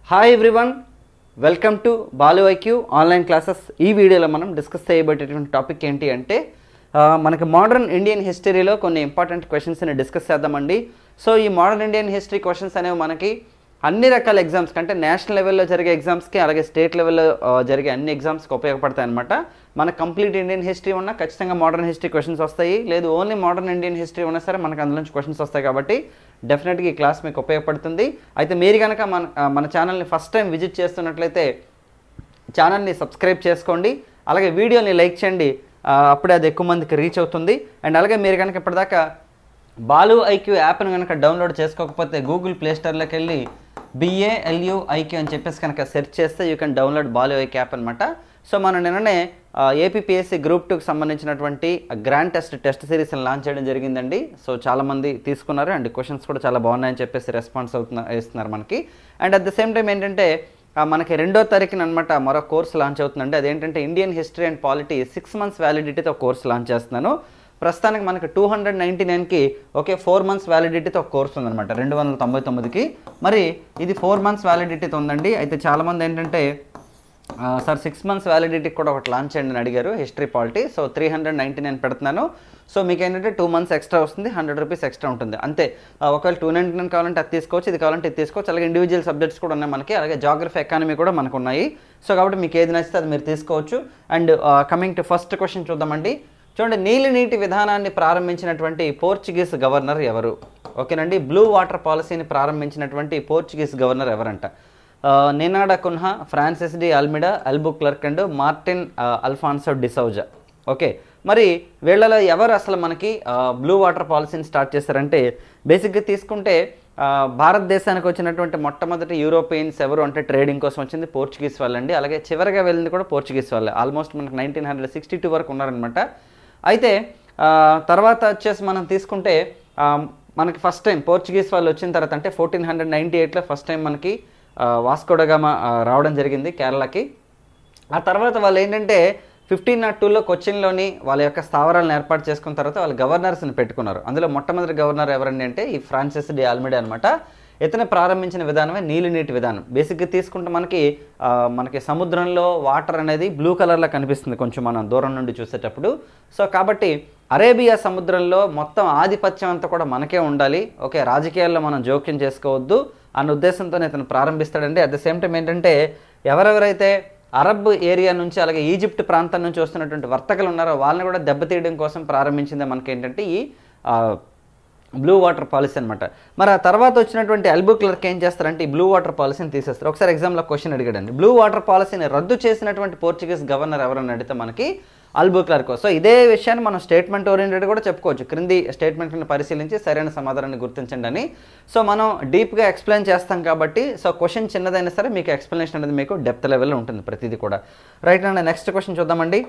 hi everyone welcome to Balu IQ online classes ఈ వీడియోలో మనం డిస్కస్ చేయబోయేటటువంటి టాపిక్ ఏంటి అంటే ఆ, మనకి మోడర్న్ ఇండియన్ హిస్టరీలో కొన్ని ఇంపార్టెంట్ క్వశ్చన్స్ని డిస్కస్ చేద్దామండి సో ఈ మోడర్న్ ఇండియన్ హిస్టరీ క్వశ్చన్స్ అనేవి మనకి అన్ని రకాల ఎగ్జామ్స్ కంటే నేషనల్ లెవెల్లో జరిగే ఎగ్జామ్స్కి అలాగే స్టేట్ లెవెల్లో ఆ, జరిగే అన్ని ఎగ్జామ్స్కి ఉపయోగపడతాయి అనమాట మన కంప్లీట్ ఇండియన్ హిస్టరీ ఉన్నా ఖచ్చితంగా మోడర్న్ హిస్టరీ క్వశ్చన్స్ వస్తాయి లేదు ఓన్లీ మోడర్న్ ఇండియన్ హిస్టరీ ఉన్నా సరే మనకు అందులో నుంచి క్వశ్చన్స్ వస్తాయి కాబట్టి డెఫినెట్గా ఈ క్లాస్ మీకు ఉపయోగపడుతుంది అయితే మీరు కనుక మన ఆ, మన ఛానల్ని ఫస్ట్ టైం విజిట్ చేస్తున్నట్లయితే ఛానల్ని సబ్స్క్రైబ్ చేసుకోండి అలాగే వీడియోని లైక్ చేయండి ఆ, అప్పుడే అది ఎక్కువ మందికి రీచ్ అవుతుంది అండ్ అలాగే మీరు కనుక ఇప్పటిదాకా బాలు ఐక్యూ యాప్ను కనుక డౌన్లోడ్ చేసుకోకపోతే గూగుల్ ప్లే స్టోర్లోకి వెళ్ళి బిఏఎల్యూ ఐక్యూ అని చెప్పేసి కనుక సెర్చ్ చేస్తే you can download Balu IQ app అనమాట సో మనం నిన్ననే ఏపీపీఎస్సీ గ్రూప్ టూకి సంబంధించినటువంటి గ్రాండ్ టెస్ట్ టెస్ట్ సిరీస్ని లాంచ్ చేయడం జరిగిందండి సో చాలామంది తీసుకున్నారు అండ్ క్వశ్చన్స్ కూడా చాలా బాగున్నాయని చెప్పేసి రెస్పాన్స్ అవుతున్న ఇస్తున్నారు మనకి and at the same time ఏంటంటే ఆ, మనకి రెండో తారీఖున అనమాట మరో కోర్స్ లాంచ్ అవుతుందండి అదేంటంటే Indian history and polity six months వ్యాలిడిటీతో కోర్స్ లాంచ్ చేస్తున్నాను ప్రస్తుతానికి మనకి టూ హండ్రెడ్ నైంటీ నైన్కి ఓకే ఫోర్ మంత్స్ వ్యాలిడిటీతో ఒక కోర్స్ ఉందన్నమాట రెండు వందల తొంభై తొమ్మిదికి మరి ఇది ఫోర్ మంత్స్ వ్యాలిడిటీతో ఉందండి అయితే చాలామంది ఏంటంటే ఆ, సార్ సిక్స్ మంత్స్ వ్యాలిడిటీకి కూడా ఒకటి లాంచ్ చేయండి అని అడిగారు history polity so three hundred ninety nine పెడుతున్నాను సో మీకు ఏంటంటే టూ మంత్స్ ఎక్స్ట్రా వస్తుంది హండ్రెడ్ రూపీస్ ఎక్స్ట్రా ఉంటుంది అంతే ఆ, ఒకవేళ టూ నైంటీ నైన్ కావాలంటే అది తీసుకోవచ్చు ఇది కావాలంటే ఇది తీసుకోవచ్చు అలాగే ఇండివిజువల్ సబ్జెక్ట్స్ కూడా ఉన్నాయి మనకి అలాగే జాగ్రఫీ ఎకానమీ కూడా మనకు ఉన్నాయి సో కాబట్టి మీకు ఏది నచ్చితే అది మీరు తీసుకోవచ్చు and coming to first question చూద్దామండి చూడండి నీలి నీటి విధానాన్ని ప్రారంభించినటువంటి పోర్చుగీస్ గవర్నర్ ఎవరు ఓకేనండి బ్లూ వాటర్ పాలసీని ప్రారంభించినటువంటి పోర్చుగీస్ గవర్నర్ ఎవరంట ఆ, నినాడా Cunha Francis de Almeida Albuquerque and Martin ఆ, అల్ఫాన్సో డిసౌజా ఓకే మరి వీళ్ళలో ఎవరు అసలు మనకి ఆ, బ్లూ వాటర్ పాలసీని స్టార్ట్ చేశారంటే బేసిక్గా తీసుకుంటే ఆ, భారతదేశానికి వచ్చినటువంటి మొట్టమొదటి యూరోపియన్స్ ఎవరు అంటే ట్రేడింగ్ కోసం వచ్చింది పోర్చుగీస్ వాళ్ళండి అలాగే చివరిగా వెళ్ళింది కూడా పోర్చుగీస్ వాళ్ళే ఆల్మోస్ట్ మనకి నైన్టీన్ హండ్రెడ్ సిక్స్టీ టూ వరకు ఉన్నారనమాట అయితే ఆ, తర్వాత వచ్చేసి మనం తీసుకుంటే ఆ, మనకి ఫస్ట్ టైం పోర్చుగీస్ వాళ్ళు వచ్చిన తర్వాత అంటే ఫోర్టీన్ హండ్రెడ్ నైంటీ ఎయిట్లో ఫస్ట్ టైం మనకి వాస్కోడగామా రావడం జరిగింది కేరళకి ఆ తర్వాత వాళ్ళు ఏంటంటే ఫిఫ్టీన్ నాట్ టూలో కొచ్చిన్లోని వాళ్ళ యొక్క స్థావరాలను ఏర్పాటు చేసుకున్న తర్వాత వాళ్ళు గవర్నర్స్ని పెట్టుకున్నారు అందులో మొట్టమొదటి గవర్నర్ ఎవరండి అంటే ఈ ఫ్రాన్సిస్ డి ఆల్మిడే అనమాట ఇతను ప్రారంభించిన విధానమే నీలి నీటి విధానం బేసిక్గా తీసుకుంటే మనకి ఆ, మనకి సముద్రంలో వాటర్ అనేది బ్లూ కలర్లో కనిపిస్తుంది కొంచెం మనం దూరం నుండి చూసేటప్పుడు సో కాబట్టి అరేబియా సముద్రంలో మొత్తం ఆధిపత్యం అంతా కూడా మనకే ఉండాలి ఓకే రాజకీయాల్లో మనం జోక్యం చేసుకోవద్దు అన్న ఉద్దేశంతో ఇతను ప్రారంభిస్తాడండి అట్ ద సేమ్ టైం ఏంటంటే ఎవరెవరైతే అరబ్ ఏరియా నుంచి అలాగే ఈజిప్ట్ ప్రాంతం నుంచి వస్తున్నటువంటి వర్తకులు ఉన్నారో వాళ్ళని కూడా దెబ్బతీయడం కోసం ప్రారంభించింది మనకి ఏంటంటే ఈ ఆ, బ్లూ వాటర్ పాలసీ అనమాట మరి ఆ తర్వాత వచ్చినటువంటి అల్బు క్లర్క్ ఏం చేస్తారంటే ఈ బ్లూ వాటర్ పాలసీని తీసేస్తారు ఒకసారి ఎగ్జామ్లో క్వశ్చన్ అడిగాడండి బ్లూ వాటర్ పాలసీని రద్దు చేసినటువంటి పోర్చుగీస్ గవర్నర్ ఎవరని అడిగితే మనకి అల్బు క్లర్క్ సో ఇదే విషయాన్ని మనం స్టేట్మెంట్ ఓరియంటెడ్ కూడా చెప్పుకోవచ్చు క్రింది స్టేట్మెంట్ని పరిశీలించి సరైన సమాధానాన్ని గుర్తించండి అని సో మనం డీప్గా ఎక్స్ప్లెయిన్ చేస్తాం కాబట్టి సో క్వశ్చన్ చిన్నదైనా సరే మీకు ఎక్స్ప్లెనేషన్ అనేది మీకు డెప్త్ లెవెల్లో ఉంటుంది ప్రతిదీ కూడా రైట్ అండి నెక్స్ట్ క్వశ్చన్ చూద్దామండి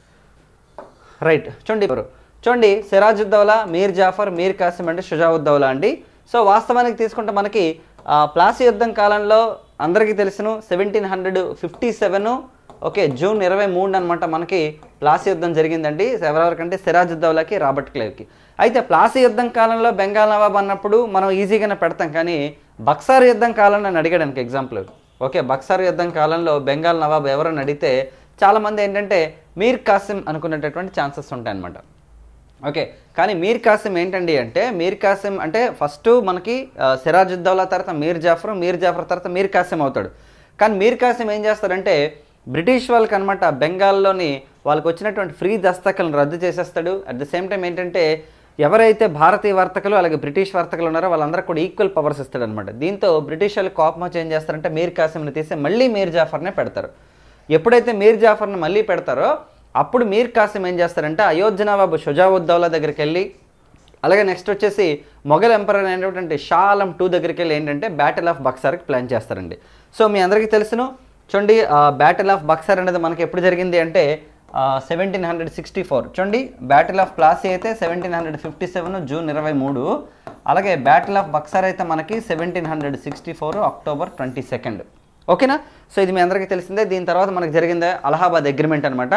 రైట్ చూడండి ఎవరు చూడండి సిరాజుద్దౌలా మీర్ జాఫర్ మీర్ కాసిం అంటే షుజావుద్దౌలా అండి సో వాస్తవానికి తీసుకుంటే మనకి ఆ, ప్లాసీ యుద్ధం కాలంలో అందరికీ తెలుసును seventeen hundred fifty seven okay June ఇరవై మూడు అనమాట మనకి ప్లాసీ యుద్ధం జరిగిందండి ఎవరెవరికంటే సిరాజుద్దౌలాకి రాబర్ట్ క్లేవ్కి అయితే ప్లాసీ యుద్ధం కాలంలో బెంగాల్ నవాబ్ అన్నప్పుడు మనం ఈజీగానే పెడతాం కానీ బక్సార్ యుద్ధం కాలంలో అని అడిగాడానికి ఎగ్జాంపుల్ ఓకే బక్సార్ యుద్ధం కాలంలో బెంగాల్ నవాబ్ ఎవరని అడిగితే చాలామంది ఏంటంటే మీర్ కాసిం అనుకునేటటువంటి ఛాన్సెస్ ఉంటాయి అనమాట ఓకే కానీ మీర్ కాసిం ఏంటండి అంటే మీర్ కాసిం అంటే ఫస్ట్ మనకి ఆ, సిరాజుద్దౌలా తర్వాత మీర్ జాఫర్ మీర్ జాఫర్ తర్వాత మీర్ కాసిం అవుతాడు కానీ మీర్ కాసిం ఏం చేస్తాడంటే బ్రిటిష్ వాళ్ళకి అనమాట బెంగాల్లోని వాళ్ళకి వచ్చినటువంటి ఫ్రీ దస్తకలను రద్దు చేసేస్తాడు అట్ ద సేమ్ టైం ఏంటంటే ఎవరైతే భారతీయ వర్తకులు అలాగే బ్రిటిష్ వర్తకులు ఉన్నారో వాళ్ళందరూ కూడా ఈక్వల్ పవర్స్ ఇస్తాడు అనమాట దీంతో బ్రిటిష్ వాళ్ళు కోపం వచ్చి ఏం చేస్తారంటే మీర్ కాసింని తీసి మళ్ళీ మీర్ జాఫర్నే పెడతారు ఎప్పుడైతే మీర్ జాఫర్ని మళ్ళీ పెడతారో అప్పుడు మీర్ కాసిం ఏం చేస్తారంటే అయోధ్య నవాబు షుజావుద్దౌలా దగ్గరికి వెళ్ళి అలాగే నెక్స్ట్ వచ్చేసి మొఘల్ ఎంపరర్ అయినటువంటి షా ఆలం టూ దగ్గరికి వెళ్ళి ఏంటంటే బ్యాటిల్ ఆఫ్ బక్సార్కి ప్లాన్ చేస్తారండి సో మీ అందరికీ తెలుసును చూడండి బ్యాటిల్ ఆఫ్ బక్సార్ అనేది మనకి ఎప్పుడు జరిగింది అంటే సెవెంటీన్ హండ్రెడ్ సిక్స్టీ ఫోర్ చూడండి బ్యాటిల్ ఆఫ్ ప్లాసీ అయితే seventeen hundred fifty seven June ఇరవై మూడు అలాగే బ్యాటిల్ ఆఫ్ బక్సార్ అయితే మనకి seventeen hundred sixty four October twenty second ఓకేనా సో ఇది మీ అందరికీ తెలిసిందే దీని తర్వాత మనకి జరిగిందే అలహాబాద్ అగ్రిమెంట్ అనమాట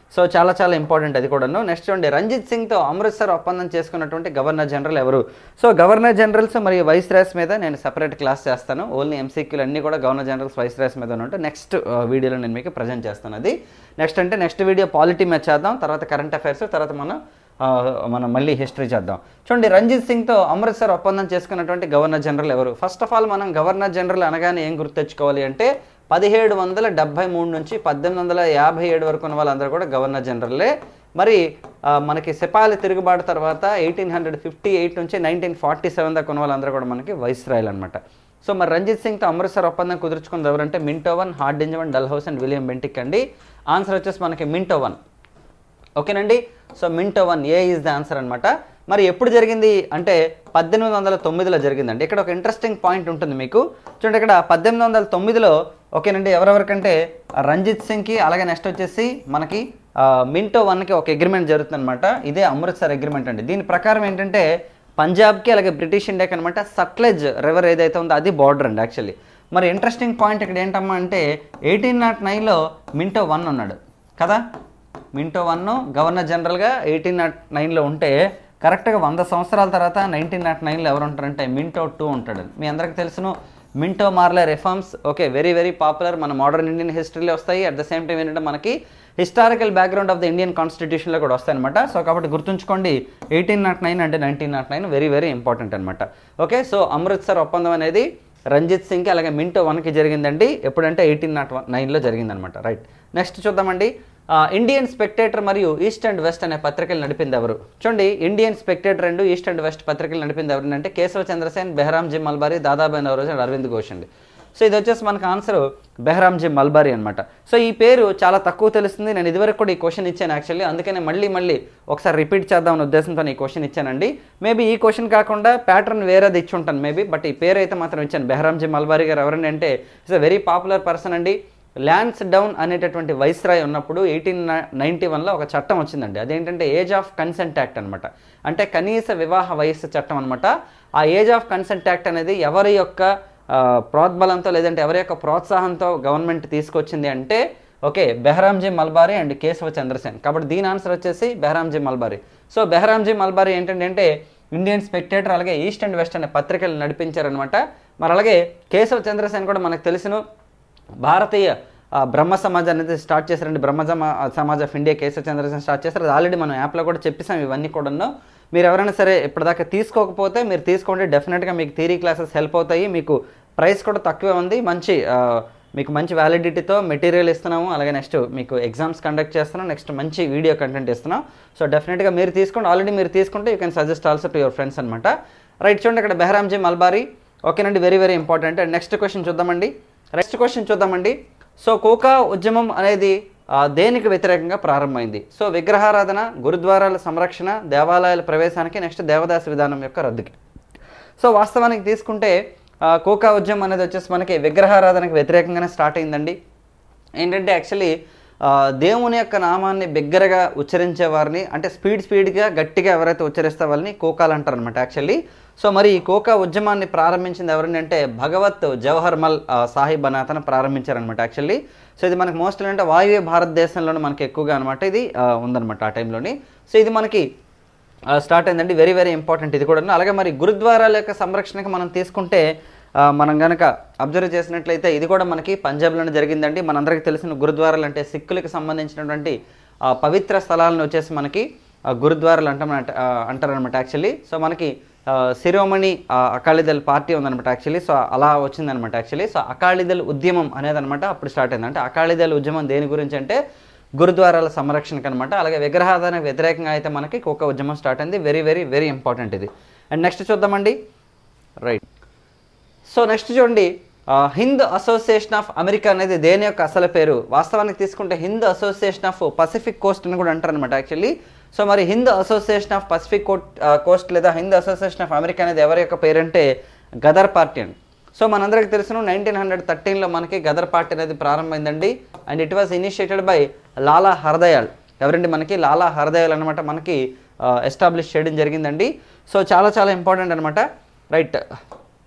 సో చాలా చాలా ఇంపార్టెంట్ అది కూడాను నెక్స్ట్ చూడండి రంజిత్ సింగ్తో అమృత్సర్ ఒప్పందం చేసుకున్నటువంటి గవర్నర్ జనరల్ ఎవరు సో గవర్నర్ జనరల్స్ మరియు వైస్ రాస్ మీద నేను సెపరేట్ క్లాస్ చేస్తాను ఓన్లీ ఎంసీక్యూలు అన్నీ కూడా గవర్నర్ జనరల్స్ వైస్ రాస్ మీద ఉంటే నెక్స్ట్ వీడియోలో నేను మీకు ప్రజెంట్ చేస్తాను అది నెక్స్ట్ అంటే నెక్స్ట్ వీడియో పాలిటీ మ్యాచ్ చేద్దాం తర్వాత కరెంట్ అఫైర్స్ తర్వాత మనం ఆ, మనం మళ్ళీ హిస్టరీ చేద్దాం చూడండి రంజిత్ సింగ్తో అమృత్సర్ ఒప్పందం చేసుకున్నటువంటి గవర్నర్ జనరల్ ఎవరు ఫస్ట్ ఆఫ్ ఆల్ మనం గవర్నర్ జనరల్ అనగానే ఏం గుర్తు తెచ్చుకోవాలి అంటే పదిహేడు వందల డెబ్బై మూడు నుంచి పద్దెనిమిది వందల యాభై ఏడు వరకు ఉన్న వాళ్ళందరూ కూడా గవర్నర్ జనరల్లే మరి ఆ, మనకి సిపాలి తిరుగుబాటు తర్వాత ఎయిటీన్ హండ్రెడ్ ఫిఫ్టీ ఎయిట్ నుంచి నైన్టీన్ ఫార్టీ సెవెన్ దాకా ఉన్న వాళ్ళందరూ కూడా మనకి వైస్రాయల్ అనమాట సో మరి రంజిత్ సింగ్తో అమృత్సర్ ఒప్పందం కుదుర్చుకున్నది ఎవరంటే Minto one Hardinge one Dalhousie and William Bentinck అండి ఆన్సర్ వచ్చేసి మనకి మింటోవన్ ఓకేనండి so Minto one A is the answer అనమాట మరి ఎప్పుడు జరిగింది అంటే పద్దెనిమిది వందల తొమ్మిదిలో జరిగిందండి ఇక్కడ ఒక ఇంట్రెస్టింగ్ పాయింట్ ఉంటుంది మీకు చూడండి ఇక్కడ పద్దెనిమిది వందల తొమ్మిదిలో ఓకేనండి ఎవరెవరికంటే రంజిత్ సింగ్కి అలాగే నెక్స్ట్ వచ్చేసి మనకి ఆ, మింటో వన్కి ఒక అగ్రిమెంట్ జరుగుతుందన్నమాట ఇదే అమృత్సర్ అగ్రిమెంట్ అండి దీని ప్రకారం ఏంటంటే పంజాబ్కి అలాగే బ్రిటిష్ ఇండియాకి అనమాట సట్లెజ్ రివర్ ఏదైతే ఉందో అది బార్డర్ అండి యాక్చువల్లీ మరి ఇంట్రెస్టింగ్ పాయింట్ ఇక్కడ ఏంటమ్మా అంటే ఎయిటీన్ నాట్ నైన్లో మింటో వన్ ఉన్నాడు కదా మింటో వన్ గవర్నర్ జనరల్గా ఎయిటీన్ నాట్ నైన్లో ఉంటే కరెక్ట్గా వంద సంవత్సరాల తర్వాత నైన్టీన్ నాట్ నైన్లో ఎవరు ఉంటారంటే మింటో టూ ఉంటాడు మీ అందరికీ తెలుసును Minto Morley reforms okay very very popular మన మోడర్న్ ఇండియన్ హిస్టరీలో వస్తాయి అట్ ద సేమ్ టైం ఏంటంటే మనకి historical background of the Indian కాన్స్టిట్యూషన్లో కూడా వస్తాయి అనమాట సో కాబట్టి గుర్తుంచుకోండి ఎయిటీన్ నాట్ నైన్ అంటే nineteen not nine very very important అనమాట ఓకే సో అమృత్సర్ ఒప్పందం అనేది రంజిత్ సింగ్కి అలాగే మింటో వన్కి జరిగిందండి ఎప్పుడంటే ఎయిటీన్ నాట్ వన్ నైన్లో జరిగిందనమాట రైట్ నెక్స్ట్ చూద్దామండి ఆ, ఇండియన్ స్పెక్టేటర్ మరియు ఈస్ట్ అండ్ వెస్ట్ అనే పత్రికలు నడిపింది ఎవరు చూడండి Indian spectator and East and West పత్రికలు నడిపింది ఎవరు అంటే కేశవ చంద్రసేన్ బెహరామ్ జీ మల్బారీ దాదాబాయి నవరోజ్ అండ్ అరవింద్ ఘోష్ అండి సో ఇది వచ్చేసి మనకు ఆన్సర్ బెహరామ్ జీ మల్బారీ అనమాట సో ఈ పేరు చాలా తక్కువ తెలుస్తుంది నేను ఇదివరకు కూడా ఈ క్వశ్చన్ ఇచ్చాను యాక్చువల్లీ అందుకనే మళ్ళీ మళ్ళీ ఒకసారి రిపీట్ చేద్దామనే ఉద్దేశంతో ఈ క్వశ్చన్ ఇచ్చానండి మేబీ ఈ క్వశ్చన్ కాకుండా ప్యాటర్న్ వేరేది ఇచ్చి ఉంటాను మేబీ బట్ ఈ పేరు అయితే మాత్రం ఇచ్చాను బెహరామ్ జీ మల్బారీ గారు ఎవరండి అంటే it's a very popular person అండి ల్యాన్స్ డౌన్ అనేటటువంటి వైస్రాయ్ ఉన్నప్పుడు ఎయిటీన్ నైంటీ వన్లో ఒక చట్టం వచ్చిందండి అదేంటంటే ఏజ్ ఆఫ్ కన్సెంట్ యాక్ట్ అనమాట అంటే కనీస వివాహ వయస్సు చట్టం అనమాట ఆ ఏజ్ ఆఫ్ కన్సెంట్ యాక్ట్ అనేది ఎవరి యొక్క ఆ, ప్రోద్బలంతో లేదంటే ఎవరి యొక్క ప్రోత్సాహంతో గవర్నమెంట్ తీసుకొచ్చింది అంటే ఓకే బెహరామ్జీ మల్బారీ అండ్ కేశవ చంద్రసేన్ కాబట్టి దీని ఆన్సర్ వచ్చేసి బెహరామ్జీ మల్బారీ సో బెహరామ్జీ మల్బారీ ఏంటంటే అంటే ఇండియన్ స్పెక్టేటర్ అలాగే ఈస్ట్ అండ్ వెస్ట్ అనే పత్రికలు నడిపించారనమాట మరి అలాగే కేశవ చంద్రసేన్ కూడా మనకు తెలుసును భారతీయ ఆ, బ్రహ్మ సమాజ్ అనేది స్టార్ట్ చేశారండి బ్రహ్మ సమా- Samaj of India Keshava Chandrasen start చేశారు అది ఆల్రెడీ మనం యాప్లో కూడా చెప్పేసాం ఇవన్నీ కూడాను మీరు ఎవరైనా సరే ఇప్పటిదాకా తీసుకోకపోతే మీరు తీసుకోండి డెఫినెట్గా మీకు థియరీ క్లాసెస్ హెల్ప్ అవుతాయి మీకు ప్రైస్ కూడా తక్కువే ఉంది మంచి ఆ, మీకు మంచి వ్యాలిడిటీతో మెటీరియల్ ఇస్తున్నాము అలాగే నెక్స్ట్ మీకు ఎగ్జామ్స్ కండక్ట్ చేస్తున్నాం నెక్స్ట్ మంచి వీడియో కంటెంట్ ఇస్తున్నాం సో డెఫినెట్గా మీరు తీసుకోండి ఆల్రెడీ మీరు తీసుకుంటే you can suggest also to your friends అనమాట రైట్ చూడండి ఇక్కడ బెహరామ్జీ మల్బారీ ఓకేనండి very very important and next question చూద్దామండి నెక్స్ట్ క్వశ్చన్ చూద్దామండి సో కోకా ఉద్యమం అనేది ఆ, దేనికి వ్యతిరేకంగా ప్రారంభమైంది సో విగ్రహారాధన గురుద్వారాల సంరక్షణ దేవాలయాల ప్రవేశానికి నెక్స్ట్ దేవదాస విధానం యొక్క రద్దుకి సో వాస్తవానికి తీసుకుంటే ఆ, కోకా ఉద్యమం అనేది వచ్చేసి మనకి విగ్రహారాధనకు వ్యతిరేకంగానే స్టార్ట్ అయిందండి ఏంటంటే యాక్చువల్లీ దేవుని యొక్క నామాన్ని బిగ్గరగా ఉచ్చరించే వారిని అంటే స్పీడ్ స్పీడ్గా గట్టిగా ఎవరైతే ఉచ్చరిస్తే వాళ్ళని కోకాలు అంటారు అనమాట యాక్చువల్లీ సో మరి ఈ కోకా ఉద్యమాన్ని ప్రారంభించింది ఎవరిని అంటే భగవత్ జవహర్ మల్ ఆ, సాహిబ్ అనే అతను ప్రారంభించారనమాట యాక్చువల్లీ సో ఇది మనకి మోస్ట్లీ అంటే వాయువ్య భారతదేశంలోనే మనకి ఎక్కువగా అనమాట ఇది ఆ, ఉందన్నమాట ఆ టైంలోని సో ఇది మనకి ఆ, స్టార్ట్ అయిందండి వెరీ వెరీ ఇంపార్టెంట్ ఇది కూడా అలాగే మరి గురుద్వారాల యొక్క సంరక్షణకి మనం తీసుకుంటే ఆ, మనం గనక అబ్జర్వ్ చేసినట్లయితే ఇది కూడా మనకి పంజాబ్లోనే జరిగిందండి మనందరికీ తెలిసిన గురుద్వారాలు అంటే సిక్కులకు సంబంధించినటువంటి ఆ, పవిత్ర స్థలాలను వచ్చేసి మనకి ఆ, గురుద్వారాలు అంటాం అంటారనమాట యాక్చువల్లీ సో మనకి ఆ, శిరోమణి ఆ, అకాలీదళ్ పార్టీ ఉందన్నమాట యాక్చువల్లీ సో అలా వచ్చిందనమాట యాక్చువల్లీ సో అకాలీదళ్ ఉద్యమం అనేది అనమాట అప్పుడు స్టార్ట్ అయింది అంటే అకాలీదళ్ ఉద్యమం దేని గురించి అంటే గురుద్వారాల సంరక్షణకు అనమాట అలాగే విగ్రహాధారణకు వ్యతిరేకంగా అయితే మనకి ఒక ఉద్యమం స్టార్ట్ అయింది వెరీ వెరీ వెరీ ఇంపార్టెంట్ ఇది అండ్ నెక్స్ట్ చూద్దామండి రైట్ సో నెక్స్ట్ చూడండి ఆ, హింద్ అసోసియేషన్ ఆఫ్ అమెరికా అనేది దేని యొక్క అసలు పేరు వాస్తవానికి తీసుకుంటే Hind association of Pacific coast అని కూడా అంటారు అనమాట యాక్చువల్లీ సో మరి Hind association of Pacific coast లేదా హింద్ అసోసియేషన్ ఆఫ్ అమెరికా అనేది ఎవరి యొక్క పేరంటే గదర్ పార్టీ అండి సో మనందరికీ తెలుసును నైన్టీన్ హండ్రెడ్ థర్టీన్లో మనకి గదర్ పార్టీ అనేది ప్రారంభమైందండి and it was initiated by Lala Hardayal ఎవరండి మనకి లాలా హరదయాల్ అనమాట మనకి ఎస్టాబ్లిష్ చేయడం జరిగిందండి సో చాలా చాలా ఇంపార్టెంట్ అనమాట రైట్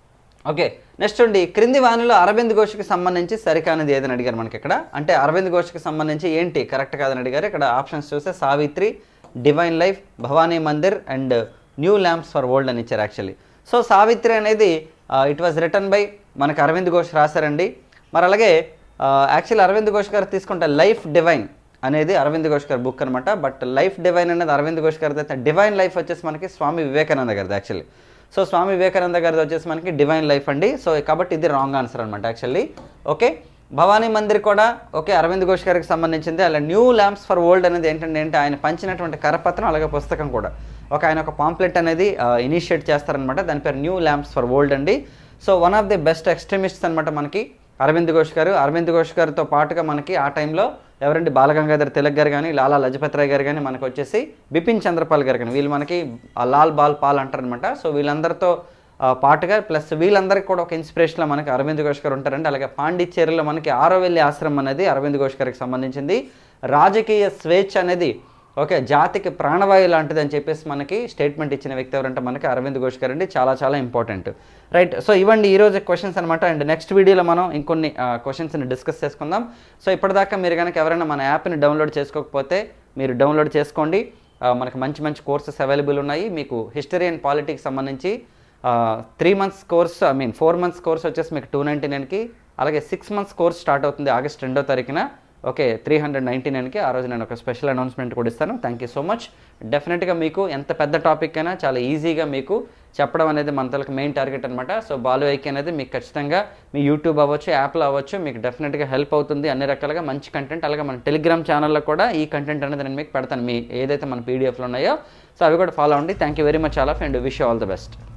ఓకే నెక్స్ట్ అండి క్రింది వాణిలో అరవింద్ ఘోష్కి సంబంధించి సరికానిది ఏదని అడిగారు మనకి ఇక్కడ అంటే అరవింద్ ఘోష్కి సంబంధించి ఏంటి కరెక్ట్ కాదని అడిగారు ఇక్కడ ఆప్షన్స్ చూస్తే Savitri divine life Bhavani Mandir and new lamps for world అని ఇచ్చారు యాక్చువల్లీ సో సావిత్రి అనేది ఇట్ వాజ్ రిటర్న్ బై మనకి అరవింద్ ఘోష్ రాశారండి మరి అలాగే యాక్చువల్లీ అరవింద్ ఘోష్ గారు తీసుకుంటే లైఫ్ డివైన్ అనేది అరవింద్ ఘోష్ గారి బుక్ అనమాట బట్ లైఫ్ డివైన్ అనేది అరవింద్ ఘోష్ గారిది అయితే డివైన్ లైఫ్ వచ్చేసి మనకి స్వామి వివేకానంద గారిది యాక్చువల్లీ సో స్వామి వివేకానంద గారిది వచ్చేసి మనకి డివైన్ లైఫ్ అండి సో కాబట్టి ఇది రాంగ్ ఆన్సర్ అనమాట యాక్చువల్లీ ఓకే భవానీ మందిర్ కూడా ఓకే అరవింద్ ఘోష్ గారికి సంబంధించింది అలా న్యూ ల్యాంప్స్ ఫర్ వరల్డ్ అనేది ఏంటంటే ఏంటి ఆయన పంచినటువంటి కరపత్రం అలాగే పుస్తకం కూడా ఒక ఆయన ఒక పాంప్లెట్ అనేది ఇనిషియేట్ చేస్తారనమాట దాని పేరు న్యూ ల్యాంప్స్ ఫర్ వరల్డ్ అండి so one of the best extremists అనమాట మనకి అరవింద్ ఘోష్ గారు అరవింద్ ఘోష్ గారితో పాటుగా మనకి ఆ టైంలో ఎవరండి బాలగంగాధర్ తిలక్ గారు కానీ లాలా లజపత్ రాయ్ గారు కానీ మనకు వచ్చేసి బిపిన్ చంద్రపాల్ గారు కానీ వీళ్ళు మనకి ఆ లాల్ బాల్ పాల్ అంటారనమాట సో వీళ్ళందరితో ఆ, పాటుగా ప్లస్ వీళ్ళందరికీ కూడా ఒక ఇన్స్పిరేషన్లో మనకి అరవింద్ ఘోష్ గారు ఉంటారండి అలాగే పాండిచ్చేరిలో మనకి ఆరోవెల్లి ఆశ్రమం అనేది అరవింద్ ఘోష్ గారికి సంబంధించింది రాజకీయ స్వేచ్ఛ అనేది ఓకే జాతికి ప్రాణవాయు లాంటిది అని చెప్పేసి మనకి స్టేట్మెంట్ ఇచ్చిన వ్యక్తి ఎవరంటే మనకి అరవింద్ ఘోష్ గారు అండి చాలా చాలా ఇంపార్టెంట్ రైట్ సో ఇవ్వండి ఈ రోజు క్వశ్చన్స్ అనమాట అండ్ నెక్స్ట్ వీడియోలో మనం ఇంకొన్ని క్వశ్చన్స్ని డిస్కస్ చేసుకుందాం సో ఇప్పటిదాకా మీరు కనుక ఎవరైనా మన యాప్ని డౌన్లోడ్ చేసుకోకపోతే మీరు డౌన్లోడ్ చేసుకోండి ఆ, మనకి మంచి మంచి కోర్సెస్ అవైలబుల్ ఉన్నాయి మీకు హిస్టరీ అండ్ పాలిటిక్స్ సంబంధించి three months course I mean four months course వచ్చేసి మీకు టూ నైంటీ నైన్కి అలాగే సిక్స్ మంత్స్ కోర్స్ స్టార్ట్ అవుతుంది ఆగస్ట్ రెండో తారీఖున ఓకే త్రీ హండ్రెడ్ నైంటీ నైన్కి ఆ రోజు నేను ఒక స్పెషల్ అనౌన్స్మెంట్ కూడా ఇస్తాను థ్యాంక్ యూ సో మచ్ డెఫినెట్గా మీకు ఎంత పెద్ద టాపిక్ అయినా చాలా ఈజీగా మీకు చెప్పడం అనేది మన తలకు మెయిన్ టార్గెట్ అనమాట సో బాలు ఐకి అనేది మీకు ఖచ్చితంగా మీ యూట్యూబ్ అవ్వచ్చు యాప్లో అవ్వచ్చు మీకు డెఫినెట్గా హెల్ప్ అవుతుంది అన్ని రకాలుగా మంచి కంటెంట్ అలాగే మన టెలిగ్రామ్ ఛానల్లో కూడా ఈ కంటెంట్ అనేది నేను మీకు పెడతాను మీ ఏదైతే మన పీడిఎఫ్లో ఉన్నాయో సో అవి కూడా ఫాలో అవ్వండి thank you very much all of and wish all the best